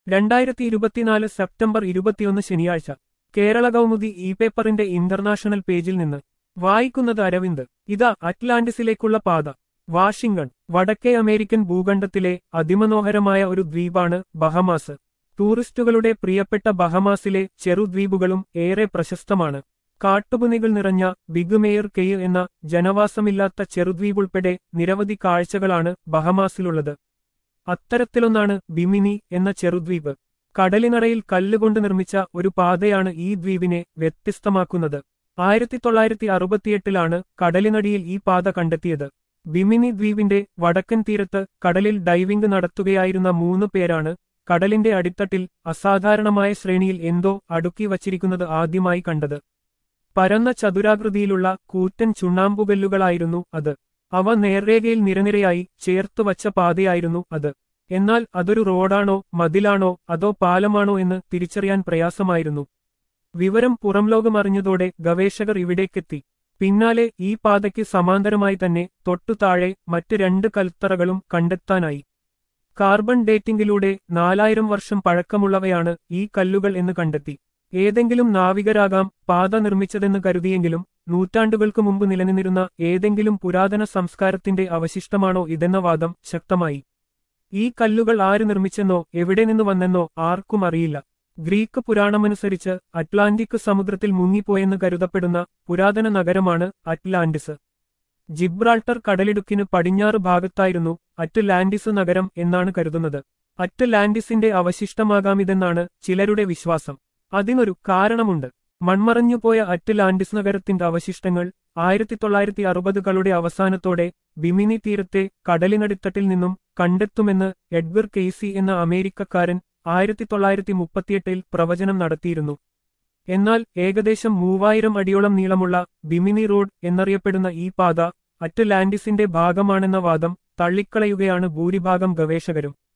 രണ്ടായിരത്തി ഇരുപത്തിനാല് സെപ്റ്റംബർ ഇരുപത്തിയൊന്ന് ശനിയാഴ്ച കേരള കൗമുദി ഇ പേപ്പറിന്റെ ഇന്റർനാഷണൽ പേജിൽ നിന്ന് വായിക്കുന്നത് അരവിന്ദ് ഇതാ അറ്റ്ലാന്റിസിലേക്കുള്ള പാത വാഷിംഗ്ടൺ വടക്കേ അമേരിക്കൻ ഭൂഖണ്ഡത്തിലെ അതിമനോഹരമായ ഒരു ദ്വീപാണ് ബഹമാസ് ടൂറിസ്റ്റുകളുടെ പ്രിയപ്പെട്ട ബഹമാസിലെ ചെറുദ്വീപുകളും ഏറെ പ്രശസ്തമാണ് കാട്ടുപുനികൾ നിറഞ്ഞ ബിഗ് മേയർ കെയ് എന്ന ജനവാസമില്ലാത്ത ചെറുദ്വീപുൾപ്പെടെ നിരവധി കാഴ്ചകളാണ് ബഹമാസിലുള്ളത് അത്തരത്തിലൊന്നാണ് ബിമിനി എന്ന ചെറുദ്വീപ് കടലിനറയിൽ കല്ലുകൊണ്ട് നിർമ്മിച്ച ഒരു പാതയാണ് ഈ ദ്വീപിനെ വ്യത്യസ്തമാക്കുന്നത് ആയിരത്തി തൊള്ളായിരത്തി അറുപത്തിയെട്ടിലാണ് കടലിനടിയിൽ ഈ പാത കണ്ടെത്തിയത് ബിമിനി ദ്വീപിന്റെ വടക്കൻ തീരത്ത് കടലിൽ ഡൈവിംഗ് നടത്തുകയായിരുന്ന മൂന്ന് പേരാണ് കടലിന്റെ അടിത്തട്ടിൽ അസാധാരണമായ ശ്രേണിയിൽ എന്തോ അടുക്കി വച്ചിരിക്കുന്നത് ആദ്യമായി കണ്ടത് പരന്ന ചതുരാകൃതിയിലുള്ള കൂറ്റൻ ചുണ്ണാമ്പുകല്ലുകളായിരുന്നു അത് അവ നേർരേഖയിൽ നിരനിരയായി ചേർത്തു വച്ച പാതയായിരുന്നു അത് എന്നാൽ അതൊരു റോഡാണോ മതിലാണോ അതോ പാലമാണോ എന്ന് തിരിച്ചറിയാൻ പ്രയാസമായിരുന്നു വിവരം പുറംലോകം അറിഞ്ഞതോടെ ഗവേഷകർ ഇവിടേക്കെത്തി പിന്നാലെ ഈ പാതയ്ക്ക് സമാന്തരമായി തന്നെ തൊട്ടു താഴെ മറ്റ് രണ്ട് കൽത്തറകളും കണ്ടെത്താനായി കാർബൺ ഡേറ്റിംഗിലൂടെ നാലായിരം വർഷം പഴക്കമുള്ളവയാണ് ഈ കല്ലുകൾ എന്ന് കണ്ടെത്തി ഏതെങ്കിലും നാവികരാകാം പാത നിർമ്മിച്ചതെന്ന് കരുതിയെങ്കിലും നൂറ്റാണ്ടുകൾക്ക് മുമ്പ് നിലനിന്നിരുന്ന ഏതെങ്കിലും പുരാതന സംസ്കാരത്തിന്റെ അവശിഷ്ടമാണോ ഇതെന്ന വാദം ശക്തമായി ഈ കല്ലുകൾ ആര് നിർമ്മിച്ചെന്നോ എവിടെ നിന്ന് വന്നെന്നോ ആർക്കും അറിയില്ല ഗ്രീക്ക് പുരാണമനുസരിച്ച് അറ്റ്ലാന്റിക് സമുദ്രത്തിൽ മുങ്ങിപ്പോയെന്ന് കരുതപ്പെടുന്ന പുരാതന നഗരമാണ് അറ്റ്ലാന്റിസ് ജിബ്രാൾട്ടർ കടലിടുക്കിന് പടിഞ്ഞാറ് ഭാഗത്തായിരുന്നു അറ്റ്ലാന്റിസ് നഗരം എന്നാണ് കരുതുന്നത് അറ്റ്ലാന്റിസിന്റെ അവശിഷ്ടമാകാമിതെന്നാണ് ചിലരുടെ വിശ്വാസം അതിനൊരു കാരണമുണ്ട് മൺമറഞ്ഞുപോയ അറ്റ്ലാന്റിസ് നഗരത്തിന്റെ അവശിഷ്ടങ്ങൾ ആയിരത്തി തൊള്ളായിരത്തി അറുപതുകളുടെ അവസാനത്തോടെ ബിമിനി തീരത്തെ കടലിനടിത്തട്ടിൽ നിന്നും കണ്ടെത്തുമെന്ന് എഡ്ഗർ കെയ്സി എന്ന അമേരിക്കക്കാരൻ ആയിരത്തി തൊള്ളായിരത്തി മുപ്പത്തിയെട്ടിൽ പ്രവചനം നടത്തിയിരുന്നു എന്നാൽ ഏകദേശം മൂവായിരം അടിയോളം നീളമുള്ള ബിമിനി റോഡ് എന്നറിയപ്പെടുന്ന ഈ പാത അറ്റ്ലാന്റിസിന്റെ ഭാഗമാണെന്ന വാദം തള്ളിക്കളയുകയാണ് ഭൂരിഭാഗം ഗവേഷകരും